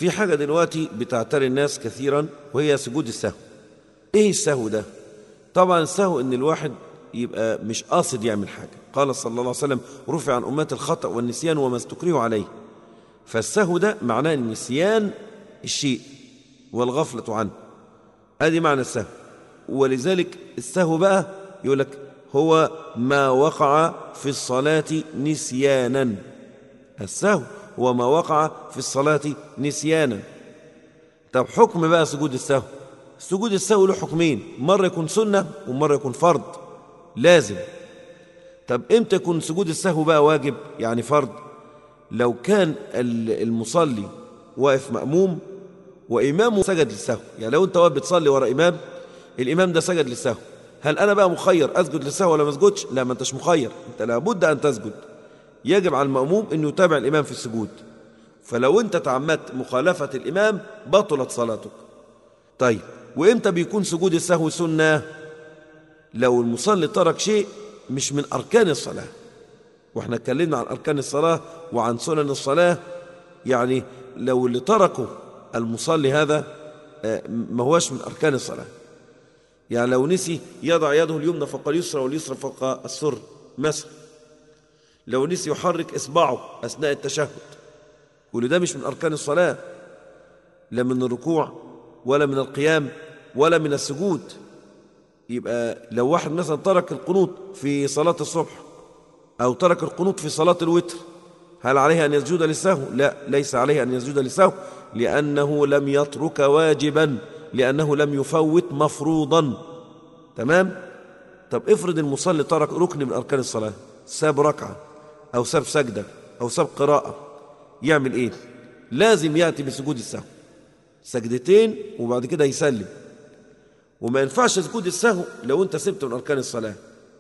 في حاجة دلوقتي بتعتري الناس كثيرا وهي سجود السهو ايه السهو ده طبعا السهو ان الواحد يبقى مش قاصد يعمل حاجة قال صلى الله عليه وسلم رفع عن أمات الخطأ والنسيان وما استكرهوا عليه فالسهو ده معناه النسيان الشيء والغفلة عنه ادي معنى السهو ولذلك السهو بقى يقول لك هو ما وقع في الصلاة نسيانا السهو هو ما وقع في الصلاة نسيانا طب حكم بقى سجود السهو سجود السهو له حكمين مرة يكون سنة ومرة يكون فرض لازم طب امتى يكون سجود السهو بقى واجب يعني فرض لو كان المصلي واقف مأموم وإمامه سجد للسهو يعني لو أنت واقف بتصلي ورا إمام الإمام ده سجد للسهو هل أنا بقى مخير أسجد للسهو ولا ما أسجدش لا ما أنتش مخير أنت لابد أن تسجد يجب على المأموم أنه يتابع الإمام في السجود فلو أنت تعمدت مخالفة الإمام بطلت صلاتك طيب وإمتى بيكون سجود السهو سنة لو المصلي ترك شيء مش من أركان الصلاة واحنا اتكلمنا عن أركان الصلاة وعن سنن الصلاة يعني لو اللي تركه المصلي هذا ما هوش من أركان الصلاة يعني لو نسي يضع يده اليمنى فوق اليسرى واليسرى فوق السر مثلا لو نسي يحرك إصبعه أثناء التشهد كل ده مش من أركان الصلاة لا من الركوع ولا من القيام ولا من السجود يبقى لو واحد مثلا ترك القنوط في صلاة الصبح أو ترك القنوط في صلاة الوتر هل عليه أن يسجد للسهو؟ لا ليس عليه أن يسجد للسهو لأنه لم يترك واجبا لأنه لم يفوت مفروضا تمام؟ طب افرض المصلي ترك ركن من أركان الصلاة ساب ركعة أو ساب سجدة أو ساب قراءة يعمل إيه؟ لازم يأتي بسجود السهو سجدتين وبعد كده يسلم وما ينفعش سجود السهو لو أنت سبت من أركان الصلاة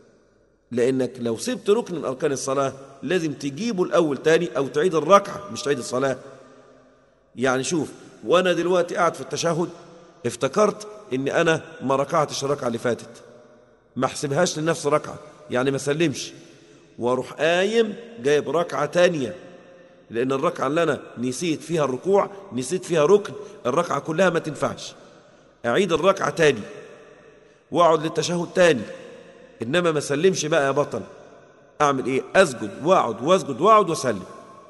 لأنك لو سبت ركن من أركان الصلاة لازم تجيبه الأول تاني أو تعيد الركعة مش تعيد الصلاة يعني شوف وأنا دلوقتي قاعد في التشهد افتكرت إن أنا ما ركعتش الركعة اللي فاتت ما احسبهاش لنفس ركعة يعني ما سلمش واروح قايم جايب ركعة تانية لأن الركعة اللي أنا نسيت فيها الركوع نسيت فيها ركن الركعة كلها ما تنفعش أعيد الركعة تاني وأقعد للتشهد تاني إنما ما سلمش بقى يا بطل أعمل إيه أسجد وأقعد وأسجد وأقعد وأسلم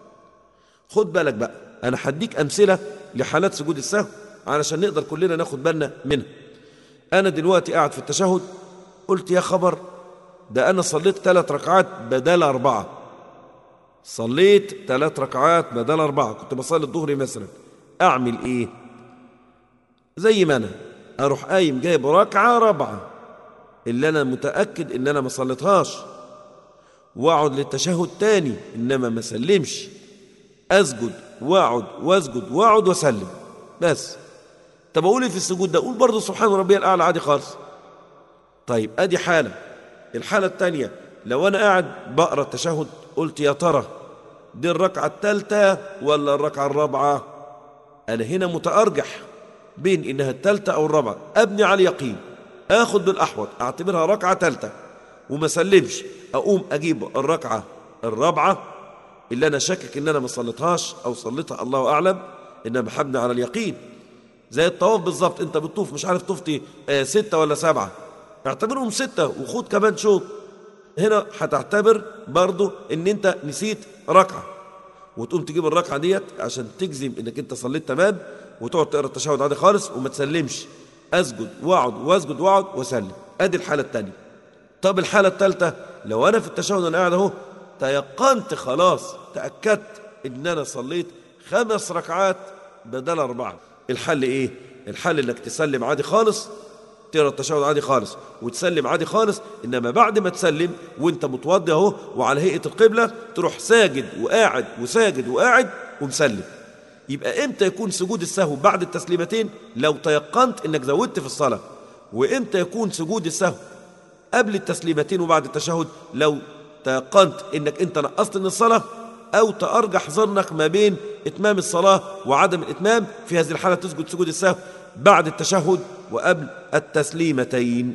خد بالك بقى أنا هديك أمثلة لحالات سجود السهو علشان نقدر كلنا ناخد بالنا منها أنا دلوقتي قاعد في التشهد قلت يا خبر ده أنا صليت ثلاث ركعات بدل أربعة صليت ثلاث ركعات بدل أربعة كنت بصلي الظهر مثلا أعمل إيه زي ما أنا أروح قايم جايب ركعة رابعة اللي أنا متأكد إن أنا ما صليتهاش وأقعد للتشهد تاني إنما ما سلمش أسجد وأقعد وأسجد وأقعد وأسلم بس طب أقول إيه في السجود ده أقول برضه سبحان ربي الأعلى عادي خالص طيب أدي حالة الحالة الثانية لو أنا قاعد بقرأ التشهد قلت يا ترى دي الركعة الثالثة ولا الركعة الرابعة أنا هنا متأرجح بين إنها الثالثة أو الرابعة أبني على اليقين آخذ بالأحوط أعتبرها ركعة ثالثة وما سلمش أقوم أجيب الركعة الرابعة اللي أنا شاكك إن أنا ما صليتهاش أو صليتها الله أعلم إنما بحبني على اليقين زي الطواف بالظبط أنت بتطوف مش عارف طفتي آه ستة ولا سبعة اعتبرهم ستة وخد كمان شوط هنا هتعتبر برضو ان انت نسيت ركعة وتقوم تجيب الركعة ديت عشان تجزم انك انت صليت تمام وتقعد تقرا التشهد عادي خالص وما تسلمش اسجد واقعد واسجد واقعد واسلم ادي الحالة الثانية طب الحالة الثالثة لو انا في التشهد انا قاعد اهو تيقنت خلاص تأكدت ان انا صليت خمس ركعات بدل اربعة الحل ايه الحل انك تسلم عادي خالص تقرا التشهد عادي خالص وتسلم عادي خالص انما بعد ما تسلم وانت متوضي اهو وعلى هيئه القبله تروح ساجد وقاعد وساجد وقاعد ومسلم يبقى امتى يكون سجود السهو بعد التسليمتين لو تيقنت انك زودت في الصلاه وامتى يكون سجود السهو قبل التسليمتين وبعد التشهد لو تيقنت انك انت نقصت من الصلاه او تارجح ظنك ما بين اتمام الصلاه وعدم الاتمام في هذه الحاله تسجد سجود السهو بعد التشهد وقبل التسليمتين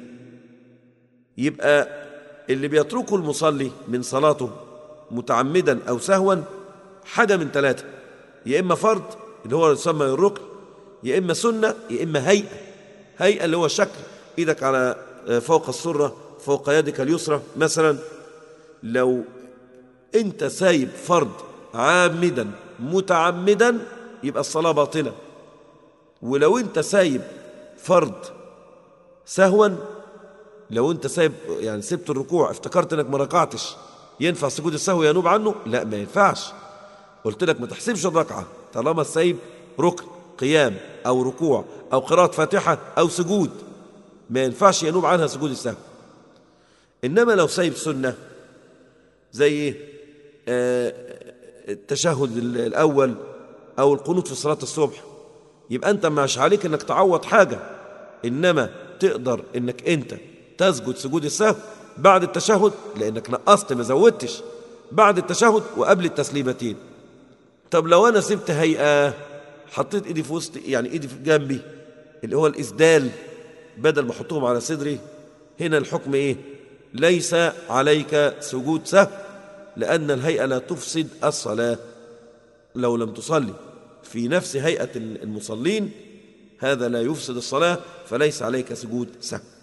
يبقى اللي بيتركه المصلي من صلاته متعمدا أو سهوا حاجة من ثلاثة يا إما فرض اللي هو يسمى الركن يا إما سنة يا إما هيئة هيئة اللي هو شكل إيدك على فوق السرة فوق يدك اليسرى مثلا لو أنت سايب فرض عامدا متعمدا يبقى الصلاة باطلة ولو أنت سايب فرض سهوا لو أنت سايب يعني سبت الركوع افتكرت أنك ما ركعتش ينفع سجود السهو ينوب عنه لا ما ينفعش قلت لك ما تحسبش الركعة طالما سايب ركن قيام أو ركوع أو قراءة فاتحة أو سجود ما ينفعش ينوب عنها سجود السهو إنما لو سايب سنة زي آه التشهد الأول أو القنوت في صلاة الصبح يبقى أنت مش عليك أنك تعوض حاجة إنما تقدر أنك أنت تسجد سجود السهو بعد التشهد لأنك نقصت ما زودتش بعد التشهد وقبل التسليمتين طب لو أنا سبت هيئة حطيت إيدي في وسط يعني إيدي في جنبي اللي هو الإسدال بدل ما أحطهم على صدري هنا الحكم إيه ليس عليك سجود سهو لأن الهيئة لا تفسد الصلاة لو لم تصلي في نفس هيئة المصلين هذا لا يفسد الصلاة فليس عليك سجود سهو